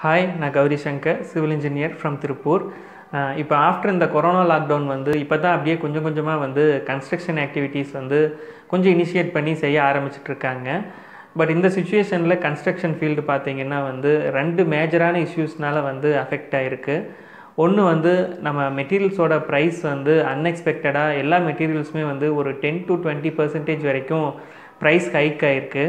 hi நான் Gowri Shankar civil engineer from Tiruppur இப்போ after இந்த கொரோனா லாக்டவுன் வந்து இப்போ தான் அப்படியே கொஞ்சம் கொஞ்சமாக வந்து கன்ஸ்ட்ரக்ஷன் ஆக்டிவிட்டீஸ் வந்து கொஞ்சம் இனிஷியேட் பண்ணி செய்ய ஆரம்பிச்சிட்ருக்காங்க பட் இந்த சுச்சுவேஷனில் கன்ஸ்ட்ரக்ஷன் ஃபீல்டு பார்த்தீங்கன்னா வந்து ரெண்டு மேஜரான இஷ்யூஸ்னால வந்து அஃபெக்ட் ஆகிருக்கு ஒன்று வந்து நம்ம மெட்டீரியல்ஸோட ப்ரைஸ் வந்து அன்எக்ஸ்பெக்டடாக எல்லா மெட்டீரியல்ஸுமே வந்து ஒரு டென் டு டுவெண்ட்டி பர்சன்டேஜ் வரைக்கும் ப்ரைஸ் ஹைக் ஆகிருக்கு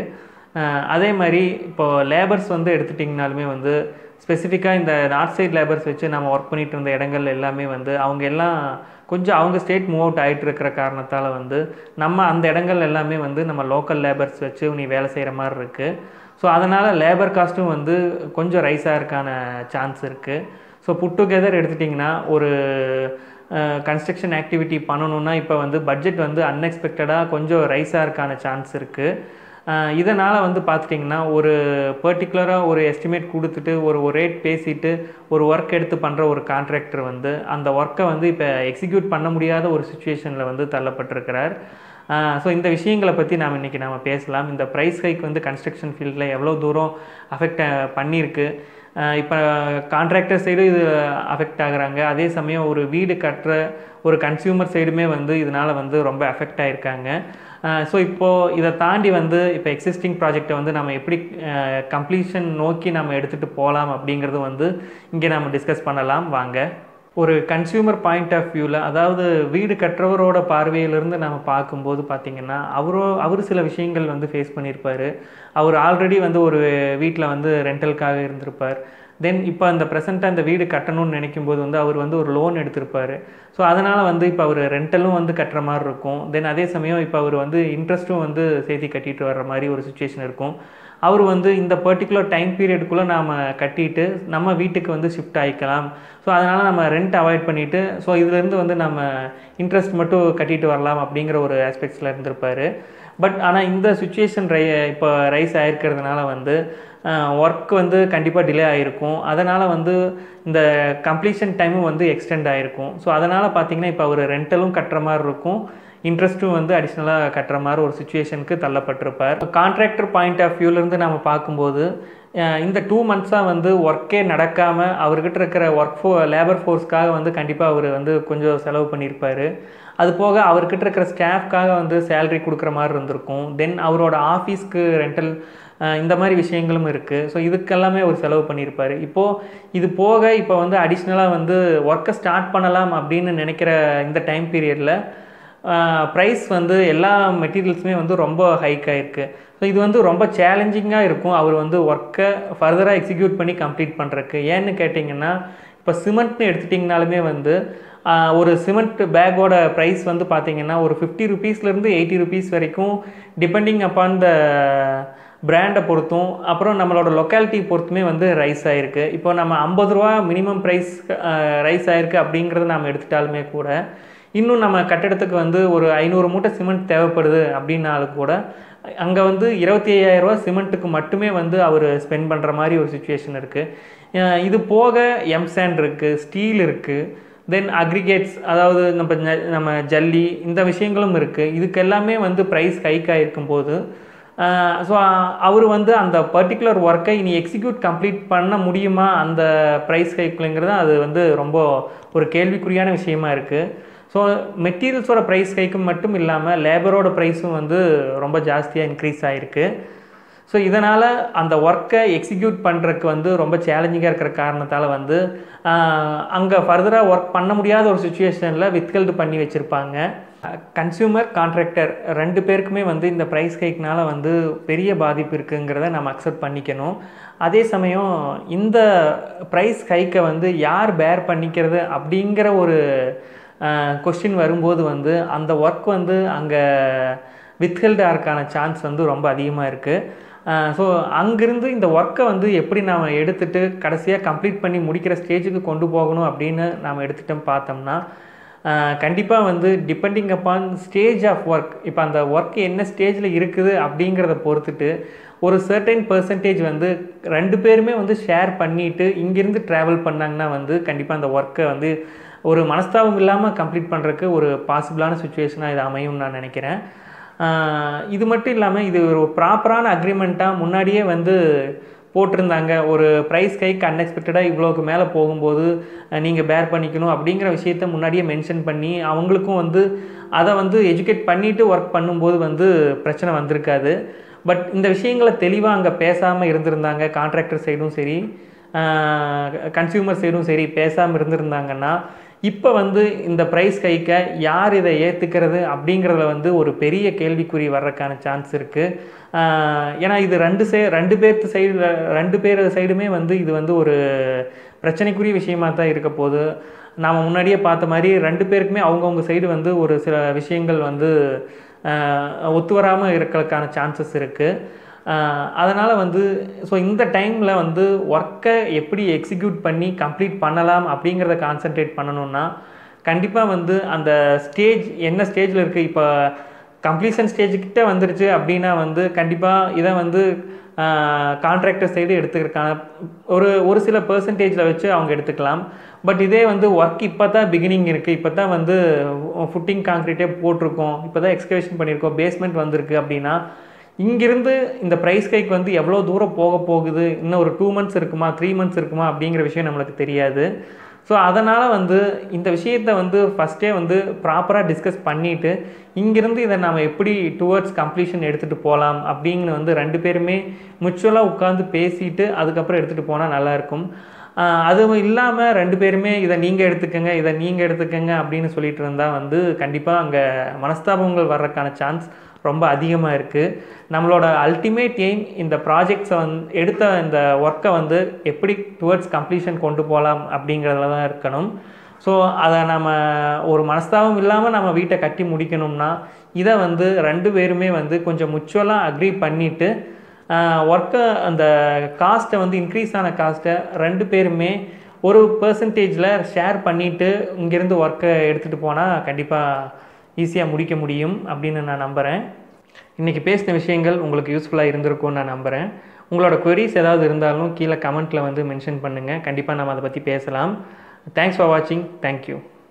அதே மாதிரி இப்போது லேபர்ஸ் வந்து எடுத்துட்டிங்கனாலுமே வந்து ஸ்பெசிஃபிக்காக இந்த நார்த் சைட் லேபர்ஸ் வச்சு நம்ம ஒர்க் பண்ணிட்டு இருந்த இடங்கள் எல்லாமே வந்து அவங்க எல்லாம் கொஞ்சம் அவங்க ஸ்டேட் மூவ் அவுட் ஆகிட்டு இருக்கிற காரணத்தால் வந்து நம்ம அந்த இடங்கள் எல்லாமே வந்து நம்ம லோக்கல் லேபர்ஸ் வச்சு நீ வேலை செய்கிற மாதிரி இருக்குது ஸோ அதனால் லேபர் காஸ்ட்டும் வந்து கொஞ்சம் ரைஸ் ஆகிறதுக்கான சான்ஸ் இருக்குது ஸோ புட் டுகெதர் எடுத்துட்டிங்கன்னா ஒரு கன்ஸ்ட்ரக்ஷன் ஆக்டிவிட்டி பண்ணணுன்னா இப்போ வந்து பட்ஜெட் வந்து அன்எக்ஸ்பெக்டடாக கொஞ்சம் ரைஸ் ஆகிறதுக்கான சான்ஸ் இருக்குது இதனால் வந்து பார்த்துட்டிங்கன்னா ஒரு பர்டிகுலராக ஒரு எஸ்டிமேட் கொடுத்துட்டு ஒரு ஒரு ரேட் பேசிட்டு ஒரு ஒர்க் எடுத்து பண்ணுற ஒரு கான்ட்ராக்டர் வந்து அந்த ஒர்க்கை வந்து இப்போ எக்ஸிக்யூட் பண்ண முடியாத ஒரு சுச்சுவேஷனில் வந்து தள்ளப்பட்டிருக்கிறார் ஸோ இந்த விஷயங்களை பற்றி நாம் இன்றைக்கி நாம் பேசலாம் இந்த ப்ரைஸ் ஹைக் வந்து கன்ஸ்ட்ரக்ஷன் ஃபீல்டில் எவ்வளோ தூரம் அஃபெக்ட் பண்ணியிருக்கு இப்போ கான்ட்ராக்டர் சைடும் இது அஃபெக்ட் ஆகுறாங்க அதே சமயம் ஒரு வீடு கட்டுற ஒரு கன்சியூமர் சைடுமே வந்து இதனால் வந்து ரொம்ப அஃபெக்ட் ஆகிருக்காங்க ஸோ இப்போது இதை தாண்டி வந்து இப்போ எக்ஸிஸ்டிங் ப்ராஜெக்டை வந்து நம்ம எப்படி கம்ப்ளீஷன் நோக்கி நம்ம எடுத்துகிட்டு போகலாம் அப்படிங்கிறது வந்து இங்கே நம்ம டிஸ்கஸ் பண்ணலாம் வாங்க ஒரு கன்சியூமர் பாயிண்ட் ஆஃப் வியூவில் அதாவது வீடு கட்டுறவரோட பார்வையிலிருந்து நம்ம பார்க்கும்போது பார்த்திங்கன்னா அவரோ அவர் சில விஷயங்கள் வந்து ஃபேஸ் பண்ணியிருப்பார் அவர் ஆல்ரெடி வந்து ஒரு வீட்டில் வந்து ரெண்டலுக்காக இருந்திருப்பார் தென் இப்போ அந்த ப்ரெசண்ட்டாக அந்த வீடு கட்டணும்னு நினைக்கும் போது வந்து அவர் வந்து ஒரு லோன் எடுத்திருப்பார் ஸோ அதனால் வந்து இப்போ அவர் ரெண்டலும் வந்து கட்டுற மாதிரி இருக்கும் தென் அதே சமயம் இப்போ அவர் வந்து இன்ட்ரெஸ்ட்டும் வந்து சேர்த்து கட்டிட்டு வர்ற மாதிரி ஒரு சுச்சுவேஷன் இருக்கும் அவர் வந்து இந்த பர்டிகுலர் டைம் பீரியடுக்குள்ளே நாம் கட்டிட்டு நம்ம வீட்டுக்கு வந்து ஷிஃப்ட் ஆகிக்கலாம் ஸோ அதனால் நம்ம ரெண்ட் அவாய்ட் பண்ணிவிட்டு ஸோ இதுலேருந்து வந்து நம்ம இன்ட்ரெஸ்ட் மட்டும் கட்டிட்டு வரலாம் அப்படிங்கிற ஒரு ஆஸ்பெக்ட்ஸில் இருந்திருப்பார் பட் ஆனால் இந்த சுச்சுவேஷன் ரை இப்போ ரைஸ் ஆகிருக்கிறதுனால வந்து ஒர்க் வந்து கண்டிப்பாக டிலே ஆகிருக்கும் அதனால் வந்து இந்த கம்ப்ளீஷன் டைமும் வந்து எக்ஸ்டெண்ட் ஆகிருக்கும் ஸோ அதனால் பார்த்திங்கன்னா இப்போ அவர் ரெண்டலும் கட்டுற மாதிரி இருக்கும் இன்ட்ரெஸ்ட்டும் வந்து அடிஷ்னலாக கட்டுற மாதிரி ஒரு சுச்சுவேஷனுக்கு தள்ளப்பட்டிருப்பார் கான்ட்ராக்டர் பாயிண்ட் ஆஃப் வியூலேருந்து நம்ம பார்க்கும்போது இந்த டூ மந்த்ஸாக வந்து ஒர்க்கே நடக்காமல் அவர்கிட்ட இருக்கிற ஒர்க் ஃபோ லேபர் ஃபோர்ஸ்க்காக வந்து கண்டிப்பாக அவர் வந்து கொஞ்சம் செலவு பண்ணியிருப்பார் அது போக அவர்கிட்ட இருக்கிற ஸ்டாஃப்காக வந்து சேலரி கொடுக்குற மாதிரி இருந்திருக்கும் தென் அவரோட ஆஃபீஸ்க்கு ரெண்டல் இந்த மாதிரி விஷயங்களும் இருக்குது ஸோ இதுக்கெல்லாமே அவர் செலவு பண்ணியிருப்பார் இப்போது இது போக இப்போ வந்து அடிஷ்னலாக வந்து ஒர்க்கை ஸ்டார்ட் பண்ணலாம் அப்படின்னு நினைக்கிற இந்த டைம் பீரியடில் ப்ரைஸ் வந்து எல்லா மெட்டீரியல்ஸுமே வந்து ரொம்ப ஹைக் ஆகிருக்கு ஸோ இது வந்து ரொம்ப சேலஞ்சிங்காக இருக்கும் அவர் வந்து ஒர்க்கை ஃபர்தராக எக்ஸிக்யூட் பண்ணி கம்ப்ளீட் பண்ணுறக்கு ஏன்னு கேட்டிங்கன்னா இப்போ சிமெண்ட்னு எடுத்துட்டிங்கனாலுமே வந்து ஒரு சிமெண்ட் பேக்கோட ப்ரைஸ் வந்து பார்த்திங்கன்னா ஒரு ஃபிஃப்டி ருபீஸ்லேருந்து எயிட்டி ருபீஸ் வரைக்கும் டிபெண்டிங் அப்பான் த பிராண்டை பொறுத்தும் அப்புறம் நம்மளோட லொக்காலிட்டி பொறுத்துமே வந்து ரைஸ் ஆகிருக்கு இப்போ நம்ம ஐம்பது ரூபா மினிமம் ப்ரைஸ் ரைஸ் ஆகிருக்கு அப்படிங்கிறத நம்ம எடுத்துட்டாலுமே கூட இன்னும் நம்ம கட்டடத்துக்கு வந்து ஒரு ஐநூறு மூட்டை சிமெண்ட் தேவைப்படுது அப்படின்னாலும் கூட அங்கே வந்து இருபத்தி ஐயாயிரரூவா சிமெண்ட்டுக்கு மட்டுமே வந்து அவர் ஸ்பெண்ட் பண்ணுற மாதிரி ஒரு சுச்சுவேஷன் இருக்குது இது போக எம்சாண்ட் இருக்குது ஸ்டீல் இருக்குது தென் அக்ரிகேட்ஸ் அதாவது நம்ம நம்ம ஜல்லி இந்த விஷயங்களும் இருக்குது இதுக்கு எல்லாமே வந்து ப்ரைஸ் ஹைக் ஆகிருக்கும் போது ஸோ அவர் வந்து அந்த பர்டிகுலர் ஒர்க்கை இனி எக்ஸிக்யூட் கம்ப்ளீட் பண்ண முடியுமா அந்த ப்ரைஸ் ஹைக்குங்கிறது அது வந்து ரொம்ப ஒரு கேள்விக்குறியான விஷயமா இருக்குது ஸோ மெட்டீரியல்ஸோட ப்ரைஸ் ஹைக்கும் மட்டும் இல்லாமல் லேபரோட ப்ரைஸும் வந்து ரொம்ப ஜாஸ்தியாக இன்க்ரீஸ் ஆகிருக்கு ஸோ இதனால் அந்த ஒர்க்கை எக்ஸிக்யூட் பண்ணுறதுக்கு வந்து ரொம்ப சேலஞ்சிங்காக இருக்கிற காரணத்தால் வந்து அங்கே ஃபர்தராக ஒர்க் பண்ண முடியாத ஒரு சுச்சுவேஷனில் வித்ஹெல்டு பண்ணி வச்சுருப்பாங்க கன்சியூமர் கான்ட்ராக்டர் ரெண்டு பேருக்குமே வந்து இந்த ப்ரைஸ் ஹைக்னால் வந்து பெரிய பாதிப்பு இருக்குங்கிறத நம்ம அக்செப்ட் பண்ணிக்கணும் அதே சமயம் இந்த ப்ரைஸ் ஹைக்கை வந்து யார் பேர் பண்ணிக்கிறது அப்படிங்கிற ஒரு கொஸ்டின் வரும்போது வந்து அந்த ஒர்க் வந்து அங்கே வித்ஹெல்டு ஆகிறதுக்கான சான்ஸ் வந்து ரொம்ப அதிகமாக இருக்குது ஸோ அங்கேருந்து இந்த ஒர்க்கை வந்து எப்படி நாம் எடுத்துகிட்டு கடைசியாக கம்ப்ளீட் பண்ணி முடிக்கிற ஸ்டேஜுக்கு கொண்டு போகணும் அப்படின்னு நாம் எடுத்துகிட்டோம் பார்த்தோம்னா கண்டிப்பாக வந்து depending upon stage of work இப்போ அந்த ஒர்க் என்ன ஸ்டேஜில் இருக்குது அப்படிங்கிறத பொறுத்துட்டு ஒரு சர்டைன் பர்சன்டேஜ் வந்து ரெண்டு பேருமே வந்து ஷேர் பண்ணிவிட்டு இங்கேருந்து ட்ராவல் பண்ணாங்கன்னா வந்து கண்டிப்பாக அந்த ஒர்க்கை வந்து ஒரு மனஸ்தாபம் இல்லாமல் கம்ப்ளீட் பண்ணுறதுக்கு ஒரு பாசிபிளான சுச்சுவேஷனாக இது அமையும்னு நான் நினைக்கிறேன் இது மட்டும் இல்லாமல் இது ஒரு ப்ராப்பரான அக்ரிமெண்ட்டாக முன்னாடியே வந்து போட்டிருந்தாங்க ஒரு ப்ரைஸ் கைக்கு அன்எக்ஸ்பெக்டடாக இவ்வளோக்கு மேலே போகும்போது நீங்கள் பேர் பண்ணிக்கணும் அப்படிங்கிற விஷயத்த முன்னாடியே மென்ஷன் பண்ணி அவங்களுக்கும் வந்து அதை வந்து எஜுகேட் பண்ணிவிட்டு ஒர்க் பண்ணும்போது வந்து பிரச்சனை வந்திருக்காது பட் இந்த விஷயங்களை தெளிவாக அங்கே பேசாமல் இருந்திருந்தாங்க கான்ட்ராக்டர் சைடும் சரி கன்சியூமர் சைடும் சரி பேசாமல் இருந்திருந்தாங்கன்னா இப்போ வந்து இந்த ப்ரைஸ் கைக்க யார் இதை ஏற்றுக்கிறது அப்படிங்கிறதுல வந்து ஒரு பெரிய கேள்விக்குறி வர்றதுக்கான சான்ஸ் இருக்குது ஏன்னா இது ரெண்டு சை ரெண்டு பேர்த்து சைடு ரெண்டு பேர் சைடுமே வந்து இது வந்து ஒரு பிரச்சனைக்குரிய விஷயமா தான் இருக்க போகுது நாம் முன்னாடியே பார்த்த மாதிரி ரெண்டு பேருக்குமே அவங்கவுங்க சைடு வந்து ஒரு சில விஷயங்கள் வந்து ஒத்து வராமல் இருக்கிறதுக்கான சான்சஸ் இருக்குது அதனால் வந்து ஸோ இந்த டைமில் வந்து ஒர்க்கை எப்படி எக்ஸிக்யூட் பண்ணி கம்ப்ளீட் பண்ணலாம் அப்படிங்கிறத கான்சென்ட்ரேட் பண்ணணுன்னா கண்டிப்பாக வந்து அந்த ஸ்டேஜ் என்ன ஸ்டேஜில் இருக்குது இப்போ கம்ப்ளீஷன் ஸ்டேஜ்கிட்ட வந்துருச்சு அப்படின்னா வந்து கண்டிப்பாக இதை வந்து கான்ட்ராக்டர் சைடு எடுத்துக்கிறதுக்கான ஒரு ஒரு சில பர்சன்டேஜில் வச்சு அவங்க எடுத்துக்கலாம் பட் இதே வந்து ஒர்க் இப்போ தான் பிகினிங் இருக்குது இப்போ தான் வந்து ஃபுட்டிங் காங்க்ரீட்டே போட்டிருக்கோம் இப்போ தான் எக்ஸ்கவேஷன் பண்ணியிருக்கோம் பேஸ்மெண்ட் வந்திருக்கு அப்படின்னா இங்கிருந்து இந்த ப்ரைஸ் கைக்கு வந்து எவ்வளோ தூரம் போக போகுது இன்னும் ஒரு டூ மந்த்ஸ் இருக்குமா த்ரீ மந்த்ஸ் இருக்குமா அப்படிங்கிற விஷயம் நம்மளுக்கு தெரியாது ஸோ அதனால் வந்து இந்த விஷயத்தை வந்து ஃபஸ்ட்டே வந்து ப்ராப்பராக டிஸ்கஸ் பண்ணிவிட்டு இங்கேருந்து இதை நாம் எப்படி டுவர்ட்ஸ் கம்ப்ளீஷன் எடுத்துகிட்டு போகலாம் அப்படின்னு வந்து ரெண்டு பேருமே முச்சுவலாக உட்காந்து பேசிட்டு அதுக்கப்புறம் எடுத்துகிட்டு போனால் நல்லாயிருக்கும் அதுவும் இல்லாமல் ரெண்டு பேருமே இதை நீங்கள் எடுத்துக்கங்க இதை நீங்கள் எடுத்துக்கங்க அப்படின்னு சொல்லிட்டு இருந்தால் வந்து கண்டிப்பாக அங்கே மனஸ்தாபங்கள் வர்றதுக்கான சான்ஸ் ரொம்ப அதிகமாக இருக்குது நம்மளோட அல்டிமேட் எய்ம் இந்த ப்ராஜெக்ட்ஸை வந்து எடுத்த இந்த ஒர்க்கை வந்து எப்படி டுவர்ட்ஸ் கம்ப்ளீஷன் கொண்டு போகலாம் அப்படிங்கிறதுல தான் இருக்கணும் ஸோ அதை நம்ம ஒரு மனஸ்தாபம் இல்லாமல் நம்ம வீட்டை கட்டி முடிக்கணும்னா இதை வந்து ரெண்டு பேருமே வந்து கொஞ்சம் முச்சுவலாக அக்ரி பண்ணிவிட்டு ஒர்க்கை அந்த காஸ்ட்டை வந்து இன்க்ரீஸ் ஆன காஸ்ட்டை ரெண்டு பேருமே ஒரு பர்சன்டேஜில் ஷேர் பண்ணிவிட்டு இங்கேருந்து ஒர்க்கை எடுத்துகிட்டு போனால் கண்டிப்பாக ஈஸியாக முடிக்க முடியும் அப்படின்னு நான் நம்புகிறேன் இன்றைக்கி பேசின விஷயங்கள் உங்களுக்கு யூஸ்ஃபுல்லாக இருந்திருக்கும்னு நான் நம்புகிறேன் உங்களோட queries ஏதாவது இருந்தாலும் கீழே கமெண்ட்டில் வந்து மென்ஷன் பண்ணுங்கள் கண்டிப்பாக நம்ம அதை பற்றி பேசலாம் தேங்க்ஸ் ஃபார் வாட்சிங் தேங்க்யூ